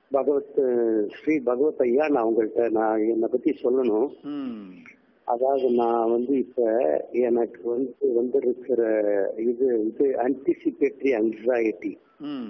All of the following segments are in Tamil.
பகவத் ஸ்ரீ பகவத் ஐயா நான் உங்கள்கிட்ட நான் என்னை பத்தி சொல்லணும் ம் அதாவது நான் வந்து இப்ப எனக்கு வந்து வந்திருக்கிற இது இது ஆன்டிசிபேட்டரி anxiety ம்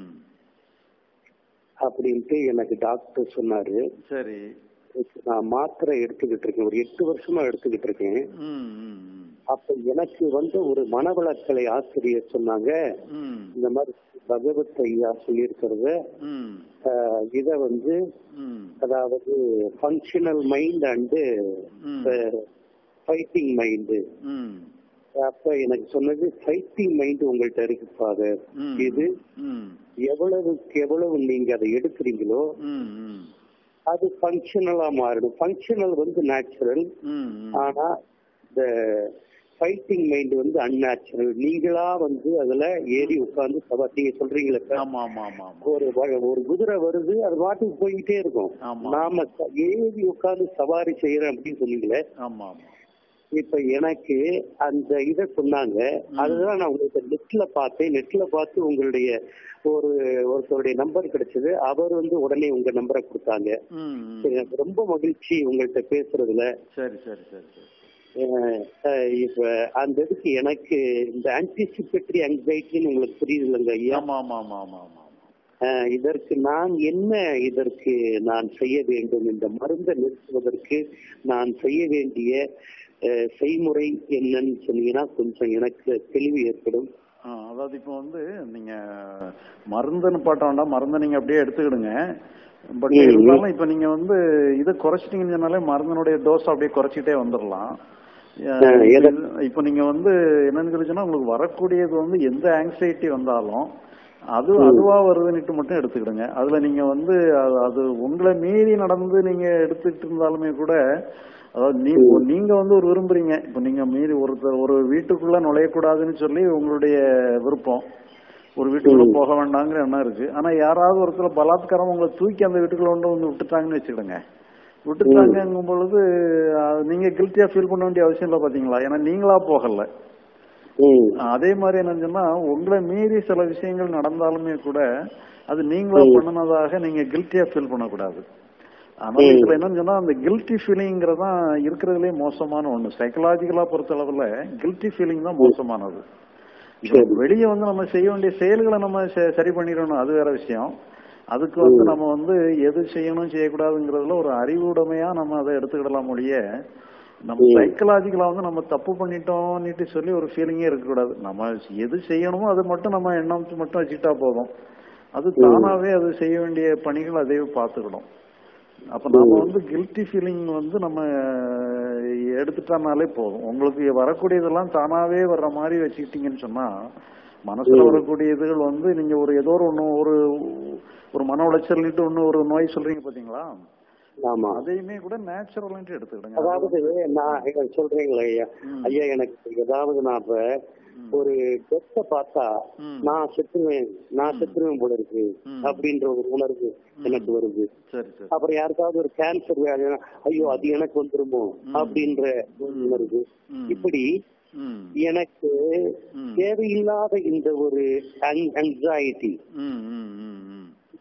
அப்படின்ட்டு எனக்கு டாக்டர் சொன்னாரு சரி இப்ப நான் மாத்திரை எடுத்துக்கிட்டு இருக்கேன் ஒரு எட்டு வருஷமா எடுத்துக்கிட்டு இருக்கேன் ம் ம் ம். அப்ப எனக்கு வந்து ஒரு மனவளக்கலை ஆசிரியர் சொன்னாங்க ம் இந்த மாதிரி பகவத் ஐயா சொல்லியிருக்கிறத ம் அஹ், இத வந்து ம் அதாவது functional mind and hmm fighting mind ம் அப்ப எனக்கு சொன்னது ஃபைட்டிங் மைண்ட் உங்கள்ட்ட இருக்கு ஃபாதர் ம். இது ம் எவ்வளவுக்கு எவ்வளவு நீங்க அதை எடுக்கிறீங்களோ ம் ம் அது ஃபங்க்ஷனலா மாறிடும் ஃபங்க்ஷனல் வந்து நேச்சுரல் ம் ம் ஆனா இந்த ஃபைட்டிங் மைண்ட் வந்து அன்நேச்சுரல் நீங்களா வந்து அதுல ஏறி உட்கார்ந்து சவா நீங்க சொல்றீங்களே இப்ப, ஆமா ஆமா ஆமா ஆமா ஒரு வ- ஒரு குதிரை வருது அது பாட்டுக்கு போய்கிட்டே இருக்கும் ஆமா. நாம ச- ஏறி உட்கார்ந்து சவாரி செய்யறோம் அப்படின்னு சொன்னீங்களே ஆமா ஆமா இப்ப எனக்கு அந்த இத சொன்னாங்க அதுதான் நான் உங்களுக்கு நெட்ல பார்த்தேன் நெட்ல பார்த்து உங்களுடைய ஒரு ஒருத்தருடைய நம்பர் கிடைச்சது அவர் வந்து உடனே உங்க நம்பரை கொடுத்தாங்க ம் ம். சரி, எனக்கு ரொம்ப மகிழ்ச்சி உங்கள்கிட்ட பேசுறதுல சரி சரி சரி சரி அஹ், அஹ், இப்ப அந்த இதுக்கு எனக்கு இந்த ஆன்டிசிபேட்டரி அங்ஸைட்டின்னு உங்களுக்கு புரியுது இல்லைங்க ஐயா ஆமா ஆமா ஆமா ஆமா ஆமா ஆமா அஹ், இதற்கு நான் என்ன இதற்கு நான் செய்ய வேண்டும் இந்த மருந்தை நிறுத்துவதற்கு நான் செய்ய வேண்டிய அஹ், செய்முறை என்னன்னு சொன்னீங்கன்னா கொஞ்சம் எனக்கு தெளிவு ஏற்படும் ஆ, அதாவது இப்போ வந்து நீங்க மருந்துன்னு பாட்ட வேண்டாம் மருந்தை நீங்க அப்படியே எடுத்துக்கிடுங்க பட் ம். இருந்தாலும் இப்போ நீங்க வந்து இதை குறைச்சிட்டீங்கன்னு சொன்னாலே மருந்தினுடைய டோஸ் அப்படியே குறைச்சிட்டே வந்துடலாம் ஆ, எதை- இப்போ நீங்க வந்து என்னன்னு சொல்லிச்சுன்னா உங்களுக்கு வரக்கூடியது வந்து எந்த ஆங்ஸைட்டி வந்தாலும் அது அதுவா வருதுன்னுட்டு மட்டும் எடுத்துக்கிடுங்க அதுல நீங்க வந்து அது- அது உங்களை மீறி நடந்து நீங்க எடுத்துக்கிட்டு இருந்தாலுமே கூட அதாவது நீ நீங்க வந்து ஒரு விரும்புறீங்க இப்போ நீங்க மீறி ஒருத்தர் ஒரு வீட்டுக்குள்ள நுழையக்கூடாதுன்னு சொல்லி உங்களுடைய விருப்பம் ஒரு வீட்டுக்குள்ள போக வேண்டாங்கிற எண்ணம் இருக்கு ஆனா யாராவது ஒருத்தர் பலாத்காரம் உங்களை தூக்கி அந்த வீட்டுக்குள்ள கொண்டு வந்து விட்டுட்டாங்கன்னு வச்சுக்கிடுங்க விட்டுட்டாங்கங்கும் பொழுது அது நீங்க கில்ட்டியா ஃபீல் பண்ண வேண்டிய அவசியம் இல்லை பாத்தீங்களா ஏன்னா நீங்களா போகல ம். அதே மாதிரி என்னன்னு சொன்னா உங்களை மீறி சில விஷயங்கள் நடந்தாலுமே கூட அது நீங்களா பண்ணுனதாக நீங்க கில்ட்டியா ஃபீல் பண்ணக்கூடாது அதனால இதுல என்னன்னு சொன்னா அந்த கில்ட்டி ஃபீலிங்கிறதான் இருக்கிறதுலே மோசமான ஒண்ணு சைக்கலாஜிக்கலா பொறுத்தளவுல கில்ட்டி ஃபீலிங் தான் மோசமானது இப்போ வெளியே வந்து நம்ம செய்ய வேண்டிய செயல்களை நம்ம ச- சரி பண்ணிடணும் அது வேற விஷயம் அதுக்கு வந்து நம்ம வந்து எது செய்யணும் செய்யக்கூடாதுங்கிறதுல ஒரு அறிவுடைமையா நம்ம அதை எடுத்துக்கிடலாம் ஒழிய நம்ம சைக்கலாஜிக்கலா வந்து நம்ம தப்பு பண்ணிட்டோம்னுட்டு சொல்லி ஒரு ஃபீலிங்கே இருக்கக்கூடாது நம்ம எது செய்யணுமோ அது மட்டும் நம்ம எண்ணம் மட்டும் வச்சுக்கிட்டா போதும் அது தானாவே அது செய்ய வேண்டிய பணிகள் அதே பார்த்துக்கணும் அப்ப நாம வந்து கில்ட்டி ஃபீலிங் வந்து நம்ம அஹ், எடுத்துட்டோம்னாலே போதும் உங்களுக்கு வரக்கூடியதெல்லாம் தானாவே வர்ற மாதிரி வச்சுக்கிட்டீங்கன்னு சொன்னா மனசுல வரக்கூடிய இதுகள் வந்து நீங்க ஒரு ஏதோ ஒரு ஒண்ணு ஒரு ஒரு மன உளைச்சல்னுட்டு ஒண்ணு ஒரு நோய் சொல்றீங்க பாத்தீங்களா ஆமா அதையுமே கூட நேச்சுரல்ன்ட்டு எடுத்துக்கிடுங்க அதாவது நான் இங்க சொல்றீங்களா ஐயா ம். ஐயா எனக்கு ஏதாவது நான் இப்ப ஒரு டெத்த பார்த்தா ம். நான் செத்துருவேன் நான் செத்துருவேன் போல இருக்கு ம். அப்படின்ற ஒரு உணர்வு எனக்கு வருது சரி சரி அப்புறம் யாருக்காவது ஒரு கேன்சர் வியாதினா ஐயோ அது எனக்கு வந்துருமோ அப்படின்ற ஒரு உணர்வு ம். இப்படி ம் எனக்கு ம். தேவையில்லாத இந்த ஒரு அன்சாயிட்டி ம் ம் ம் ம்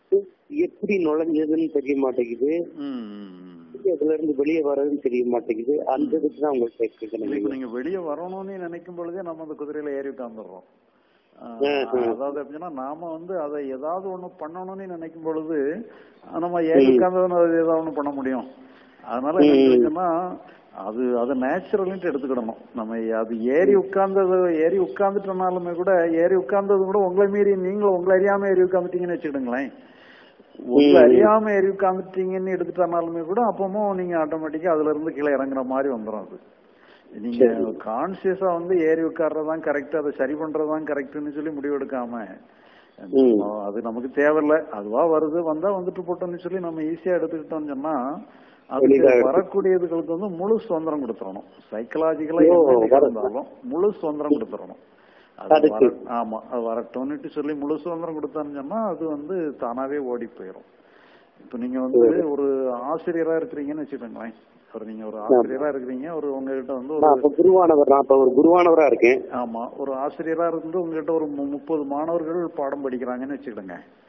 எப்படி நுழைஞ்சதுன்னு தெரிய மாட்டேங்குது ம் ம் ம் அதுல இருந்து வெளியே வர்றதுன்னு தெரிய மாட்டேங்குது அந்த இதுக்கு தான் உங்கள்கிட்ட இல்ல, இப்ப கேட்கணும் நீங்க வெளிய வரணும்னு நினைக்கும் பொழுதே நம்ம அந்த குதிரையில ஏறி உட்கார்ந்துடுறோம் ஆஹ், ம், ம். அதாவது எப்படின்னா நாம வந்து அதை ஏதாவது ஒண்ணு பண்ணணும்னு நினைக்கும் பொழுது அஹ், நம்ம ஏறி உட்கார்ந்ததுன்னு அது ஏதாவது ஒண்ணு பண்ண முடியும் அதனால என்ன சொல்லிச்சுன்னா அது அது நேச்சுரல்ன்ட்டு எடுத்துக்கிடணும் நம்ம அது ஏறி உட்கார்ந்தது ஏறி உட்கார்ந்துட்டனாலுமே கூட ஏறி உட்கார்ந்தது கூட உங்களை மீறி நீங்களும் உங்களை அறியாம ஏறி உட்கார்ந்துட்டீங்கன்னு வச்சுக்கிடுங்களேன் உங்களை அறியாம ஏறி உட்கார்ந்துட்டீங்கன்னு எடுத்துட்டானாலுமே கூட அப்பவும் நீங்க ஆட்டோமேட்டிக்கா அதுல இருந்து கீழே இறங்குற மாதிரி வந்துடும் அது நீங்க கான்சியஸா வந்து ஏறி உட்கார்றதுதான் கரெக்ட் அதை சரி பண்றதுதான் கரெக்ட்னு சொல்லி முடிவு எடுக்காம ம். அது நமக்கு தேவையில்ல அதுவா வருது வந்தா வந்துட்டு போட்டோம்னு சொல்லி நம்ம ஈஸியா எடுத்துக்கிட்டோம்னு சொன்னா அதுக்கு எளிதா எடுத்து- வரக்கூடியதுகளுக்கு வந்து முழு சுதந்திரம் கொடுத்துடணும் சைக்கலாஜிக்கலா ஓ, என்ன வர- இருந்தாலும் முழு சுதந்திரம் கொடுத்துடணும் அது அதுக்கு. வர- ஆமா அது வரட்டும்னுட்டு சொல்லி முழு சுதந்திரம் கொடுத்தான்னு சொன்னா அது வந்து தானாவே ஓடி போயிடும் இப்ப நீங்க வந்து ஒரு ஆசிரியரா இருக்கிறீங்கன்னு வச்சுக்கோங்களேன் ஒரு நீங்க ஒரு ஆசிரியரா இருக்கிறீங்க ஒரு உங்ககிட்ட வந்து ஒரு நான் இப்ப குருவானவர் நான் இப்ப ஒரு குருவானவரா இருக்கேன் ஆமா ஒரு ஆசிரியரா இருந்து உங்ககிட்ட ஒரு மு- முப்பது மாணவர்கள் பாடம் படிக்கிறாங்கன்னு வச்சுக்கிடுங்க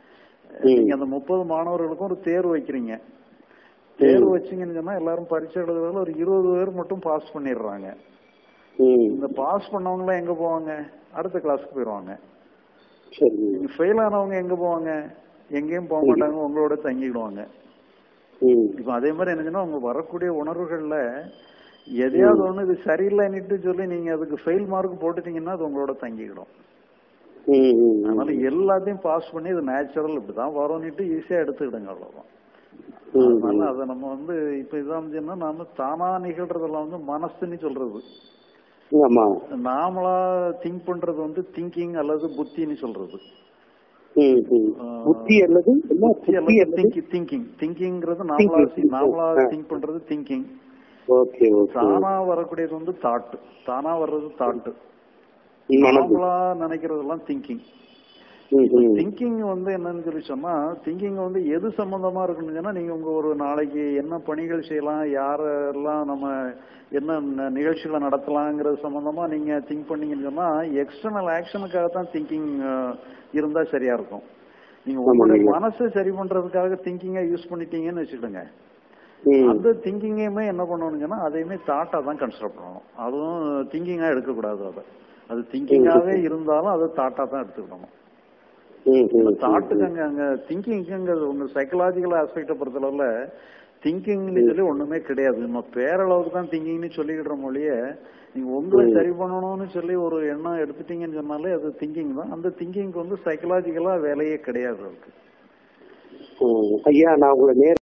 நீங்க அந்த முப்பது மாணவர்களுக்கும் ஒரு தேர்வு வைக்கிறீங்க தேர்வு வச்சீங்கன்னு சொன்னா எல்லாரும் பரீட்சை எழுதுறதுல ஒரு இருபது பேர் மட்டும் பாஸ் பண்ணிடுறாங்க ம் இந்த பாஸ் பண்ணவங்க எல்லாம் எங்க போவாங்க அடுத்த கிளாஸ்க்கு போயிடுவாங்க சரி ஃபெயில் ஆனவங்க எங்க போவாங்க எங்கேயும் போக மாட்டாங்க உங்களோட தங்கிடுவாங்க ம் இப்போ அதே மாதிரி என்னச்சுன்னா உங்க வரக்கூடிய உணர்வுகள்ல எதையாவது ஒண்ணு இது சரியில்லைன்னுட்டு சொல்லி நீங்க அதுக்கு ஃபெயில் மார்க் போட்டுட்டீங்கன்னா அது உங்களோட தங்கிடும் ம் ம் அதனால எல்லாத்தையும் பாஸ் பண்ணி இது நேச்சுரல் இப்படிதான் வரும்னுட்டு ஈஸியா எடுத்துக்கிடுங்க அவ்வளவுதான் ம் அதனால அதை நம்ம வந்து இப்ப இதான் சொன்னா நாம தானா நிகழ்றதெல்லாம் வந்து மனசுன்னு சொல்றது ஆமா நாமளா திங்க் பண்றது வந்து திங்கிங் அல்லது புத்தின்னு சொல்றது ம் ம் புத்தி அல்லது என்ன புத்தி புத்தி அல்லது அல்லது திங்கிங் திங்கிங் திங்கிங்கிறது நாமளா Thinking. நாமளா ஆ. திங்க் பண்றது திங்கிங் ஓகே ஓகே தானா வரக்கூடியது வந்து தாட் தானா வர்றது தாட் மனது நாமளா நினைக்கிறதெல்லாம் திங்கிங் ம் ம் திங்கிங் வந்து என்னன்னு சொல்லி சொன்னா திங்கிங் வந்து எது சம்பந்தமா இருக்குன்னு சொன்னா நீங்க உங்க ஒரு நாளைக்கு என்ன பணிகள் செய்யலாம் யாரெல்லாம் நம்ம என்ன ந- நிகழ்ச்சிகளை நடத்தலாங்கிறது சம்பந்தமா நீங்க திங்க் பண்ணீங்கன்னு சொன்னா எக்ஸ்டர்னல் ஆக்ஷனுக்காக தான் திங்கிங் இருந்தா சரியா இருக்கும் நீங்க ஆமா, உங்களுடைய நீங்க- மனசை சரி பண்றதுக்காக திங்கிங்கா யூஸ் பண்ணிட்டீங்கன்னு வச்சுக்கிடுங்க ம் அந்த திங்கிங்கையுமே என்ன பண்ணணும்னு சொன்னா அதையுமே தாட்டா தான் கன்சிடர் பண்ணணும் அதுவும் திங்கிங்கா எடுக்கக்கூடாது அதை அது திங்கிங்காவே இருந்தாலும் அதை தாட்டா தான் எடுத்துக்கணும் ம் ம் தாட்டுக்கு அங்க அங்க திங்கிங்கிறது உங்க சைக்கலாஜிக்கல் ஆஸ்பெக்ட பொறுத்தளவுல திங்கிங்னு சொல்லி ஒண்ணுமே கிடையாது நம்ம பேரளவுக்கு தான் திங்கிங்னு சொல்லிக்கிற மொழிய நீங்க உங்களை சரி பண்ணணும்னு சொல்லி ஒரு எண்ணம் எடுத்துட்டீங்கன்னு சொன்னாலே அது திங்கிங் தான் அந்த திங்கிங்க்கு வந்து சைக்கலாஜிக்கலா வேலையே கிடையாது அதுக்கு ம். ஐயா நான் உங்களை நேர